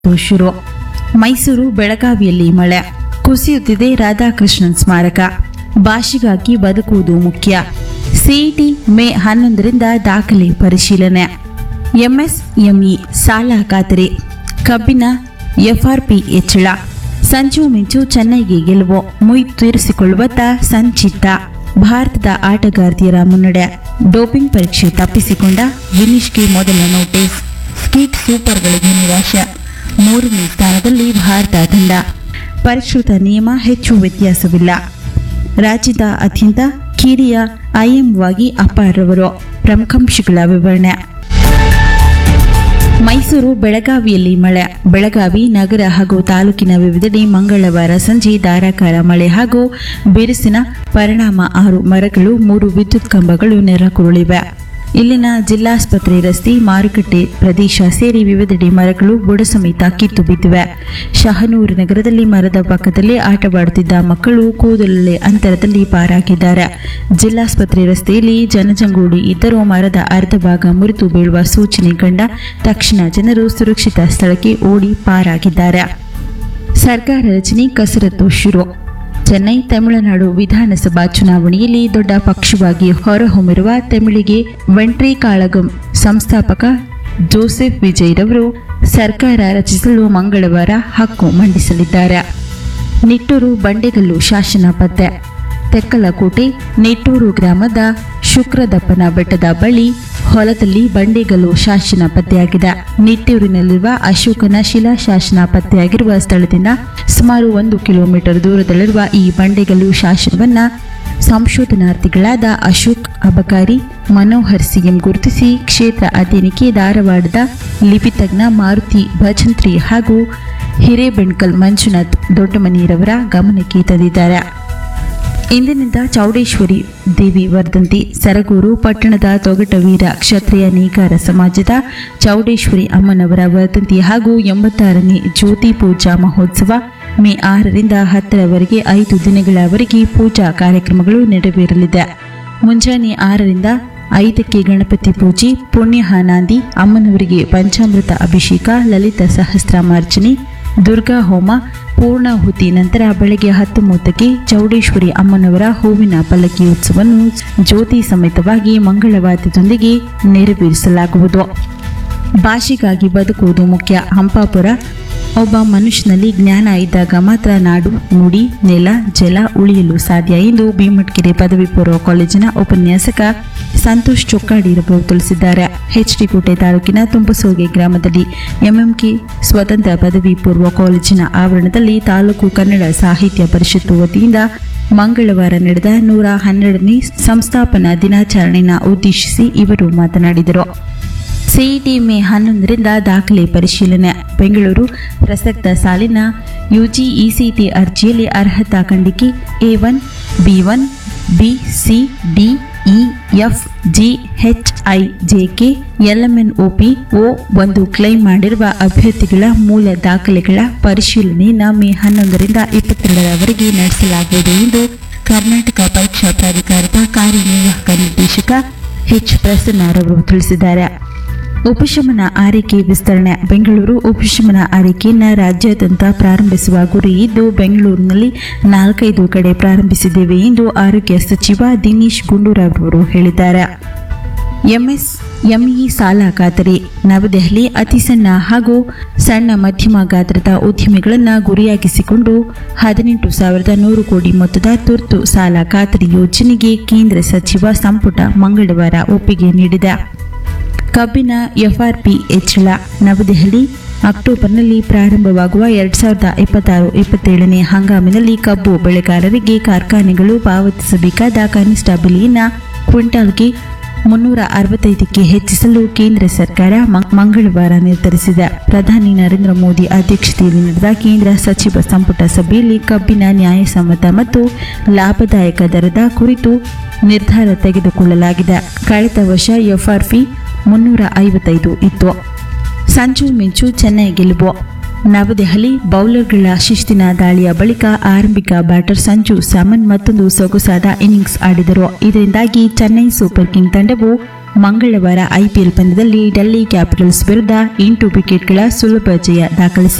ಶುರು ಮೈಸೂರು ಬೆಳಗಾವಿಯಲ್ಲಿ ಮಳೆ ಕುಸಿಯುತ್ತಿದೆ ರಾಧಾಕೃಷ್ಣನ್ ಸ್ಮಾರಕ ಭಾಷೆಗಾಗಿ ಬದುಕುವುದು ಮುಖ್ಯ ಸಿಇಟಿ ಮೇ ಹನ್ನೊಂದರಿಂದ ದಾಖಲೆ ಪರಿಶೀಲನೆ ಎಂಎಸ್ಎಂಇ ಸಾಲ ಖಾತರಿ ಕಬ್ಬಿನ ಎಫ್ಆರ್ಪಿ ಹೆಚ್ಚಳ ಸಂಚು ಮಿಂಚು ಚೆನ್ನೈಗೆ ಗೆಲುವು ಮುಯ್ ತೀರಿಸಿಕೊಳ್ಳುವತ್ತ ಸಂಚಿತ್ತ ಭಾರತದ ಆಟಗಾರ್ತಿಯರ ಮುನ್ನಡೆ ಡೋಪಿಂಗ್ ಪರೀಕ್ಷೆ ತಪ್ಪಿಸಿಕೊಂಡ ವಿನೀಶ್ಗೆ ಮೊದಲ ನೋಟಿಸ್ ಸ್ಕೀಟ್ ಸೂಪರ್ಗಳಿಗೆ ನಿರಾಶೆ ಮೂರನೇ ಸ್ಥಾನದಲ್ಲಿ ಭಾರತ ತಂಡ ಪರಿಷ್ಕೃತ ನಿಯಮ ಹೆಚ್ಚು ವ್ಯತ್ಯಾಸವಿಲ್ಲ ರಾಜ್ಯದ ಅತ್ಯಂತ ಕಿರಿಯ ಐಎಂವಾಗಿ ಅಪಾರವರು ಪ್ರಮುಖಾಂಶಗಳ ವಿವರಣೆ ಮೈಸೂರು ಬೆಳಗಾವಿಯಲ್ಲಿ ಮಳೆ ಬೆಳಗಾವಿ ನಗರ ಹಾಗೂ ತಾಲೂಕಿನ ವಿವಿಧೆಡೆ ಮಂಗಳವಾರ ಸಂಜೆ ಧಾರಾಕಾರ ಮಳೆ ಹಾಗೂ ಬಿರುಸಿನ ಪರಿಣಾಮ ಆರು ಮರಗಳು ಮೂರು ವಿದ್ಯುತ್ ಕಂಬಗಳು ನೆರಕುರುಳಿವೆ ಇಲ್ಲಿನ ಜಿಲ್ಲಾಸ್ಪತ್ರೆ ರಸ್ತೆ ಮಾರುಕಟ್ಟೆ ಪ್ರದೇಶ ಸೇರಿ ವಿವಿಧೆಡೆ ಮರಗಳು ಬುಡ ಸಮೇತ ಕಿತ್ತು ಬಿದ್ದಿವೆ ಶಹನೂರು ನಗರದಲ್ಲಿ ಮರದ ಪಕ್ಕದಲ್ಲೇ ಆಟವಾಡುತ್ತಿದ್ದ ಮಕ್ಕಳು ಕೂದಲೇ ಅಂತರದಲ್ಲಿ ಪಾರಾಗಿದ್ದಾರೆ ಜಿಲ್ಲಾಸ್ಪತ್ರೆ ರಸ್ತೆಯಲ್ಲಿ ಜನಜಂಗೂಡಿ ಇದ್ದರೂ ಮರದ ಅರ್ಧ ಭಾಗ ಮುರಿದು ಬೀಳುವ ಸೂಚನೆ ಕಂಡ ತಕ್ಷಣ ಜನರು ಸುರಕ್ಷಿತ ಸ್ಥಳಕ್ಕೆ ಓಡಿ ಪಾರಾಗಿದ್ದಾರೆ ಸರ್ಕಾರ ರಚನೆ ಕಸರತ್ತು ಶುರು ಚೆನ್ನೈ ತಮಿಳುನಾಡು ವಿಧಾನಸಭಾ ಚುನಾವಣೆಯಲ್ಲಿ ದೊಡ್ಡ ಪಕ್ಷವಾಗಿ ಹೊರಹೊಮ್ಮಿರುವ ತಮಿಳಿಗೆ ವೆಂಟ್ರಿ ಕಾಳಗಂ ಸಂಸ್ಥಾಪಕ ಜೋಸೆಫ್ ವಿಜಯ್ ರವರು ಸರ್ಕಾರ ರಚಿಸಲು ಮಂಗಳವಾರ ಹಕ್ಕು ಮಂಡಿಸಲಿದ್ದಾರೆ ನಿಟ್ಟೂರು ಬಂಡೆಗಲ್ಲು ಶಾಸನ ಪತ್ತೆ ತೆಕ್ಕಲಕೋಟೆ ನಿಟ್ಟೂರು ಗ್ರಾಮದ ಶುಕ್ರದಪ್ಪನ ಬೆಟ್ಟದ ಬಳಿ ಹೊಲದಲ್ಲಿ ಬಂಡೆಗಲ್ಲು ಶಾಸನ ಪತ್ತೆಯಾಗಿದೆ ನಿಟ್ಟೂರಿನಲ್ಲಿರುವ ಅಶೋಕನ ಶಿಲಾ ಶಾಸನ ಪತ್ತೆಯಾಗಿರುವ ಸ್ಥಳದಿಂದ ಸುಮಾರು ಒಂದು ಕಿಲೋಮೀಟರ್ ದೂರದಲ್ಲಿರುವ ಈ ಬಂಡೆಗಲ್ಲು ಶಾಸನವನ್ನ ಸಂಶೋಧನಾರ್ಥಿಗಳಾದ ಅಶೋಕ್ ಅಬಕಾರಿ ಮನೋಹರ್ ಸಿಎಂ ಗುರುತಿಸಿ ಕ್ಷೇತ್ರ ಅಧ್ಯಯನಕ್ಕೆ ಧಾರವಾಡದ ಲಿಪಿತಜ್ಞ ಮಾರುತಿ ಭಜಂತ್ರಿ ಹಾಗೂ ಹಿರೇಬೆಣ್ಕಲ್ ಮಂಜುನಾಥ್ ದೊಡ್ಡಮನಿರವರ ಗಮನಕ್ಕೆ ತಂದಿದ್ದಾರೆ ಇಂದಿನಿಂದ ಚೌಡೇಶ್ವರಿ ದೇವಿ ವರ್ಧಂತಿ ಸರಗೂರು ಪಟ್ಟಣದ ತೊಗಟವೀರ ಕ್ಷತ್ರಿಯ ನೇಕಾರ ಸಮಾಜದ ಚೌಡೇಶ್ವರಿ ಅಮ್ಮನವರ ವರ್ಧಂತಿ ಹಾಗೂ ಎಂಬತ್ತಾರನೇ ಜ್ಯೋತಿ ಪೂಜಾ ಮಹೋತ್ಸವ ಮೇ ಆರರಿಂದ ಹತ್ತರವರೆಗೆ ಐದು ದಿನಗಳವರೆಗೆ ಪೂಜಾ ಕಾರ್ಯಕ್ರಮಗಳು ನೆರವೇರಲಿದೆ ಮುಂಜಾನೆ ಆರರಿಂದ ಐದಕ್ಕೆ ಗಣಪತಿ ಪೂಜೆ ಪುಣ್ಯಹಾನಾಂದಿ ಅಮ್ಮನವರಿಗೆ ಪಂಚಾಮೃತ ಅಭಿಷೇಕ ಲಲಿತ ಸಹಸ್ರಮಾರ್ಚನೆ ದುರ್ಗಾ ಹೋಮ ಪೂರ್ಣಾಹುತಿ ನಂತರ ಬೆಳಗ್ಗೆ ಹತ್ತು ಮೂವತ್ತಕ್ಕೆ ಚೌಡೇಶ್ವರಿ ಅಮ್ಮನವರ ಹೂವಿನ ಪಲ್ಲಕ್ಕಿ ಉತ್ಸವವನ್ನು ಜ್ಯೋತಿ ಸಮೇತವಾಗಿ ಮಂಗಳವಾದ್ಯದೊಂದಿಗೆ ನೆರವೇರಿಸಲಾಗುವುದು ಭಾಷೆಗಾಗಿ ಬದುಕುವುದು ಮುಖ್ಯ ಹಂಪಾಪುರ ಒಬ್ಬ ಮನುಷ್ಯನಲ್ಲಿ ಜ್ಞಾನ ಇದ್ದಾಗ ಮಾತ್ರ ನಾಡು ನುಡಿ ನೆಲ ಜಲ ಉಳಿಯಲು ಸಾಧ್ಯ ಎಂದು ಭೀಮಟ್ಕೆರೆ ಪದವಿ ಪೂರ್ವ ಕಾಲೇಜಿನ ಉಪನ್ಯಾಸಕ ಸಂತೋಷ್ ಚೊಕ್ಕಾಡಿರವರು ತಿಳಿಸಿದ್ದಾರೆ ಹೆಚ್ಡಿಕೋಟೆ ತಾಲೂಕಿನ ತುಂಬಸೋಗೆ ಗ್ರಾಮದಲ್ಲಿ ಎಂಎಂಕೆ ಸ್ವತಂತ್ರ ಪದವಿ ಪೂರ್ವ ಕಾಲೇಜಿನ ಆವರಣದಲ್ಲಿ ತಾಲೂಕು ಕನ್ನಡ ಸಾಹಿತ್ಯ ಪರಿಷತ್ತು ವತಿಯಿಂದ ಮಂಗಳವಾರ ನಡೆದ ನೂರ ಹನ್ನೆರಡನೇ ಸಂಸ್ಥಾಪನಾ ದಿನಾಚರಣೆಯನ್ನು ಉದ್ದೇಶಿಸಿ ಇವರು ಮಾತನಾಡಿದರು ಸಿಇಟಿ ಮೇ ಹನ್ನೊಂದರಿಂದ ದಾಖಲೆ ಪರಿಶೀಲನೆ ಬೆಂಗಳೂರು ಪ್ರಸಕ್ತ ಸಾಲಿನ ಯುಜಿ ಇಸಿಟಿ ಅರ್ಜಿಯಲ್ಲಿ ಅರ್ಹತಾ ಖಂಡಿಕೆ A one B one B C D E F G H I J K L M N O P O ಒಂದು ಕ್ಲೈಮ್ ಮಾಡಿರುವ ಅಭ್ಯರ್ಥಿಗಳ ಮೂಲ ದಾಖಲೆಗಳ ಪರಿಶೀಲನೆಯನ್ನು ಮೇ ಹನ್ನೊಂದರಿಂದ ಇಪ್ಪತ್ತೆರಡರವರೆಗೆ ನಡೆಸಲಾಗುವುದು ಎಂದು ಕರ್ನಾಟಕ ಪರೀಕ್ಷಾ ಪ್ರಾಧಿಕಾರದ ಕಾರ್ಯನಿರ್ವಾಹಕ ನಿರ್ದೇಶಕ ಎಚ್ ಪ್ರಸನ್ನರವರು ತಿಳಿಸಿದ್ದಾರೆ ಉಪಶಮನ ಆರೈಕೆ ವಿಸ್ತರಣೆ ಬೆಂಗಳೂರು ಉಪಶಮನ ಆರೈಕೆಯನ್ನು ರಾಜ್ಯಾದ್ಯಂತ ಪ್ರಾರಂಭಿಸುವ ಗುರಿ ಇದ್ದು ಬೆಂಗಳೂರಿನಲ್ಲಿ ನಾಲ್ಕೈದು ಕಡೆ ಪ್ರಾರಂಭಿಸಿದ್ದೇವೆ ಎಂದು ಆರೋಗ್ಯ ಸಚಿವ ದಿನೇಶ್ ಗುಂಡೂರಾವ್ ಅವರು ಹೇಳಿದ್ದಾರೆ ಎಂಎಸ್ಎಂಇ ಸಾಲ ಖಾತರಿ ನವದೆಹಲಿ ಅತಿ ಸಣ್ಣ ಹಾಗೂ ಸಣ್ಣ ಮಧ್ಯಮ ಗಾತ್ರದ ಉದ್ಯಮಿಗಳನ್ನು ಗುರಿಯಾಗಿಸಿಕೊಂಡು ಹದಿನೆಂಟು ಸಾವಿರದ ನೂರು ಕೋಟಿ ಮೊತ್ತದ ತುರ್ತು ಸಾಲ ಖಾತರಿ ಯೋಜನೆಗೆ ಕೇಂದ್ರ ಸಚಿವ ಸಂಪುಟ ಮಂಗಳವಾರ ಒಪ್ಪಿಗೆ ನೀಡಿದೆ ಕಬ್ಬಿನ ಎಫ್ಆರ್ಪಿ ಹೆಚ್ಚಳ ನವದೆಹಲಿ ಅಕ್ಟೋಬರ್ನಲ್ಲಿ ಪ್ರಾರಂಭವಾಗುವ ಎರಡ್ ಸಾವಿರದ ಇಪ್ಪತ್ತಾರು ಇಪ್ಪತ್ತೇಳನೇ ಹಂಗಾಮಿನಲ್ಲಿ ಕಬ್ಬು ಬೆಳೆಗಾರರಿಗೆ ಕಾರ್ಖಾನೆಗಳು ಪಾವತಿಸಬೇಕಾದ ಕನಿಷ್ಠ ಬೆಲೆಯನ್ನು ಕ್ವಿಂಟಾಲ್ಗೆ ಮುನ್ನೂರ ಅರವತ್ತೈದಕ್ಕೆ ಹೆಚ್ಚಿಸಲು ಕೇಂದ್ರ ಸರ್ಕಾರ ಮ- ಮಂಗಳವಾರ ನಿರ್ಧರಿಸಿದೆ ಪ್ರಧಾನಿ ನರೇಂದ್ರ ಮೋದಿ ಅಧ್ಯಕ್ಷತೆಯಲ್ಲಿ ನಡೆದ ಕೇಂದ್ರ ಸಚಿವ ಸಂಪುಟ ಸಭೆಯಲ್ಲಿ ಕಬ್ಬಿನ ನ್ಯಾಯಸಮ್ಮತ ಮತ್ತು ಲಾಭದಾಯಕ ದರದ ಕುರಿತು ನಿರ್ಧಾರ ತೆಗೆದುಕೊಳ್ಳಲಾಗಿದೆ ಕಳೆದ ವರ್ಷ ಎಫ್ಆರ್ಪಿ ಮುನ್ನೂರ ಐವತ್ತೈದು ಇತ್ತು ಸಂಚು ಮಿಂಚು ಚೆನ್ನೈ ಗೆಲುವು ನವದೆಹಲಿ ಬೌಲರ್ಗಳ ಶಿಸ್ತಿನ ದಾಳಿಯ ಬಳಿಕ ಆರಂಭಿಕ ಬ್ಯಾಟರ್ ಸಂಜು ಸ್ಯಾಮನ್ ಮತ್ತೊಂದು ಸೊಗಸಾದ ಇನ್ನಿಂಗ್ಸ್ ಆಡಿದರು ಇದರಿಂದಾಗಿ ಚೆನ್ನೈ ಸೂಪರ್ ಕಿಂಗ್ ತಂಡವು ಮಂಗಳವಾರ ಐಪಿಎಲ್ ಪಂದ್ಯದಲ್ಲಿ ಡೆಲ್ಲಿ ಕ್ಯಾಪಿಟಲ್ಸ್ ವಿರುದ್ಧ ಎಂಟು ವಿಕೆಟ್ಗಳ ಸುಲಭ ಜಯ ದಾಖಲಿಸಿದೆ